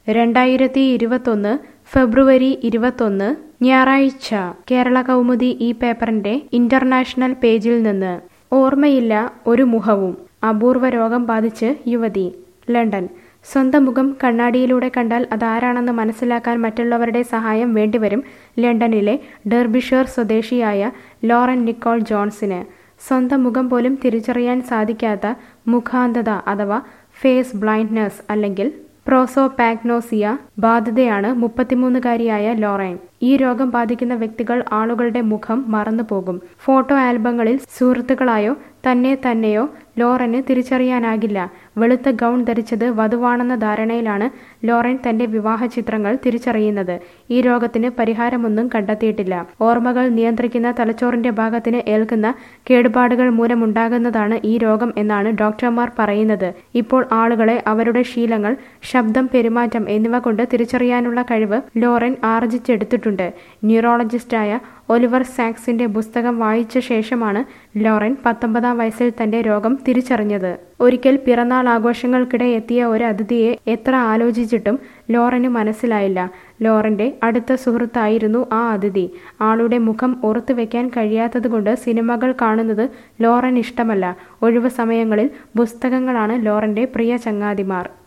രണ്ടായിരത്തി ഇരുപത്തൊന്ന് ഫെബ്രുവരി ഇരുപത്തൊന്ന് ഞായറാഴ്ച കേരള കൗമുദി ഈ പേപ്പറിന്റെ ഇന്റർനാഷണൽ പേജിൽ നിന്ന് ഓർമ്മയില്ല ഒരു മുഖവും അപൂർവ രോഗം ബാധിച്ച് യുവതി ലണ്ടൻ സ്വന്തം മുഖം കണ്ണാടിയിലൂടെ കണ്ടാൽ അതാരാണെന്ന് മനസ്സിലാക്കാൻ മറ്റുള്ളവരുടെ സഹായം വേണ്ടിവരും ലണ്ടനിലെ ഡെർബിഷർ സ്വദേശിയായ ലോറൻ നിക്കോൾ ജോൺസിന് സ്വന്തം മുഖം പോലും തിരിച്ചറിയാൻ സാധിക്കാത്ത മുഖാന്ധത അഥവാ ഫേസ് ബ്ലൈൻഡ്നസ് അല്ലെങ്കിൽ പ്രോസോപാഗ്നോസിയ ബാധിതയാണ് മുപ്പത്തിമൂന്നുകാരിയായ ലോറൈൻ ഈ രോഗം ബാധിക്കുന്ന വ്യക്തികൾ ആളുകളുടെ മുഖം മറന്നുപോകും ഫോട്ടോ ആൽബങ്ങളിൽ സുഹൃത്തുക്കളായോ തന്നെ തന്നെയോ ലോറന് തിരിച്ചറിയാനാകില്ല വെളുത്ത ഗൗൺ ധരിച്ചത് വധുവാണെന്ന ധാരണയിലാണ് ലോറൻ തന്റെ വിവാഹ ചിത്രങ്ങൾ തിരിച്ചറിയുന്നത് ഈ രോഗത്തിന് പരിഹാരമൊന്നും കണ്ടെത്തിയിട്ടില്ല ഓർമ്മകൾ നിയന്ത്രിക്കുന്ന തലച്ചോറിന്റെ ഭാഗത്തിന് ഏൽക്കുന്ന കേടുപാടുകൾ മൂലമുണ്ടാകുന്നതാണ് ഈ രോഗം എന്നാണ് ഡോക്ടർമാർ പറയുന്നത് ഇപ്പോൾ ആളുകളെ അവരുടെ ശീലങ്ങൾ ശബ്ദം പെരുമാറ്റം എന്നിവ കൊണ്ട് തിരിച്ചറിയാനുള്ള കഴിവ് ലോറൻ ആർജിച്ചെടുത്തിട്ടുണ്ട് ന്യൂറോളജിസ്റ്റായ ഒലിവർ സാക്സിന്റെ പുസ്തകം വായിച്ച ശേഷമാണ് ലോറൻ പത്തൊമ്പതാം വയസ്സിൽ തന്റെ രോഗം തിരിച്ചറിഞ്ഞത് ഒരിക്കൽ പിറന്നാൾ ആഘോഷങ്ങൾക്കിടെ എത്തിയ ഒരു അതിഥിയെ എത്ര ആലോചിച്ചിട്ടും ലോറന് മനസ്സിലായില്ല ലോറന്റെ അടുത്ത സുഹൃത്തായിരുന്നു ആ അതിഥി ആളുടെ മുഖം ഓർത്തു വെക്കാൻ കഴിയാത്തതുകൊണ്ട് സിനിമകൾ കാണുന്നത് ലോറൻ ഇഷ്ടമല്ല ഒഴിവു സമയങ്ങളിൽ പുസ്തകങ്ങളാണ് ലോറന്റെ പ്രിയ ചങ്ങാതിമാർ